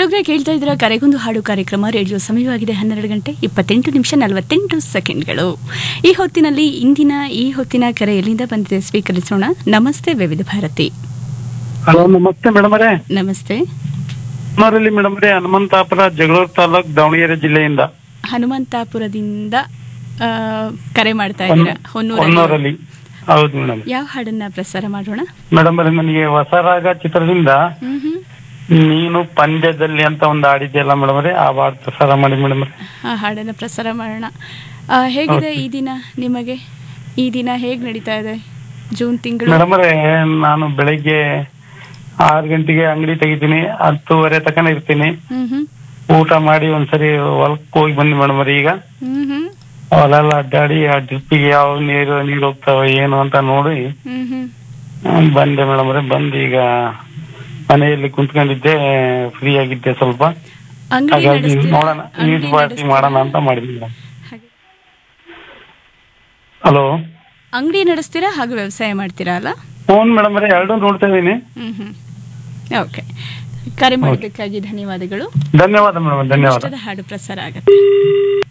ಕೆಲವೊಬ್ಬರೇ ಕೇಳ್ತಾ ಇದ್ರ ಕರೆಗೊಂದು ಹಾಡು ಕಾರ್ಯಕ್ರಮ ರೇಡಿಯೋ ಸಮಯವಾಗಿದೆ ಹನ್ನೆರಡು ಗಂಟೆ ಇಪ್ಪತ್ತೆಂಟು ನಿಮಿಷ ನಲವತ್ತೆಂಟು ಸೆಕೆಂಡ್ಗಳು ಈ ಹೊತ್ತಿನಲ್ಲಿ ಇಂದಿನ ಈ ಹೊತ್ತಿನ ಕರೆ ಎಲ್ಲಿಂದ ಬಂದಿದೆ ಸ್ವೀಕರಿಸೋಣ ನಮಸ್ತೆ ವಿವಿಧ ಭಾರತಿ ಹಲೋ ನಮಸ್ತೆ ಮೇಡಮ್ ಅವರೇ ನಮಸ್ತೆ ನಮ್ಮೂರಲ್ಲಿ ಮೇಡಮ್ ಅವರೇ ಹನುಮಂತಾಪುರ ಜಗಳೂರು ತಾಲೂಕ್ ದಾವಣಗೆರೆ ಜಿಲ್ಲೆಯಿಂದ ಹನುಮಂತಾಪುರದಿಂದ ಆ, ಕರೆ ಮಾಡ್ತಾ ಇದ್ದೀರಾ ಹೊನ್ನೂರಲ್ಲಿ ಹೊನ್ನೂರಲ್ಲಿ ಹೌದು ಮೇಡಮ್ ಯಾವ ಹಾಡನ್ನ ಪ್ರಸಾರ ಮಾಡೋಣ ಮೇಡಮ್ ಅವರೇ ನನಗೆ ಹೊಸ ರಾಗ ಚಿತ್ರದಿಂದ ಹ್ಮ್ ಹ್ಮ್ ನೀನು ಪಂದ್ಯದಲ್ಲಿ ಅಂತ ಒಂದು ಹಾಡಿದೆಯಲ್ಲ ಮೇಡಮ್ ಅವರೇ ಆ ಹಾಡು ಪ್ರಸಾರ ಮಾಡಿ ಮೇಡಮ್ ಅವರೇ ಆ ಹಾಡನ್ನ ಪ್ರಸಾರ ಮಾಡೋಣ ಆ, ಹೇಗಿದೆ ಈ ದಿನ ನಿಮಗೆ ಈ ದಿನ ಹೇಗ್ ನಡೀತಾ ಇದೆ ಜೂನ್ ತಿಂಗಳು ಮೇಡಮ್ ಅವರೇ ನಾನು ಬೆಳಿಗ್ಗೆ ಆರು ಗಂಟೆಗೆ ಅಂಗಡಿ ತೆಗಿತೀನಿ ಹತ್ತುವರೆ ತಕನ ಇರ್ತೀನಿ ಹ್ಮ್ ಹ್ಮ್ ಊಟ ಮಾಡಿ ಒಂದ್ಸರಿ ಹೊಲಕ್ಕೆ ಹೋಗಿ ಬಂದಿ ಮೇಡಮ್ ಅವರೇ ಈಗ ಹ್ಮ್ ಹ್ಮ್ ಹೊಲ ಎಲ್ಲ ಅಡ್ಡಾಡಿ ಆ ಡ್ರಿಪ್ಪಿಗೆ ಯಾವ ನೀರು ನೀರು ಹೋಗ್ತಾವ ಏನು ಅಂತ ನೋಡಿ ಹ್ಮ್ ಹ್ಮ್ ಹ್ಮ್, ಬಂದೆ ಮೇಡಮ್ ಅವರೇ ಬಂದು ಈಗ ಮನೆಯಲ್ಲಿ ಕುಂತ್ಕೊಂಡಿದ್ದೆ ಫ್ರೀ ಆಗಿದ್ದೆ ಸ್ವಲ್ಪ ಅಂಗಡಿ ಹಾಗಾಗಿ ನಡೆಸ್ತೀರಾ? ನೋಡೋಣ ಅಂಗಡಿ ಈಟ್ ಪಾರ್ಟಿ ನಡೆಸ್ತೀರಾ? ಮಾಡೋಣ ಅಂತ ಮಾಡಿದ್ವಿ ಮೇಡಮ್ ಹಾಗೆ. ಹಲೋ ಅಂಗಡಿ ನಡೆಸ್ತೀರಾ ಹಾಗೂ ವ್ಯವಸಾಯ ಮಾಡ್ತೀರಾ ಅಲ್ಲ ಫೋನ್ ಮೇಡಮ್ ಅವರೇ ಎರಡು ನೋಡ್ತಾ ಇದೀನಿ ಹ್ಮ್ ಹ್ಮ್ ಓಕೆ ಕರೆ ಮಾಡೋದಕ್ಕಾಗಿ ಧನ್ಯವಾದಗಳು ಧನ್ಯವಾದ ಮೇಡಮ್ ಧನ್ಯವಾದ ಇಷ್ಟದ ಹಾಡು ಪ್ರಸಾರ ಆಗುತ್ತೆ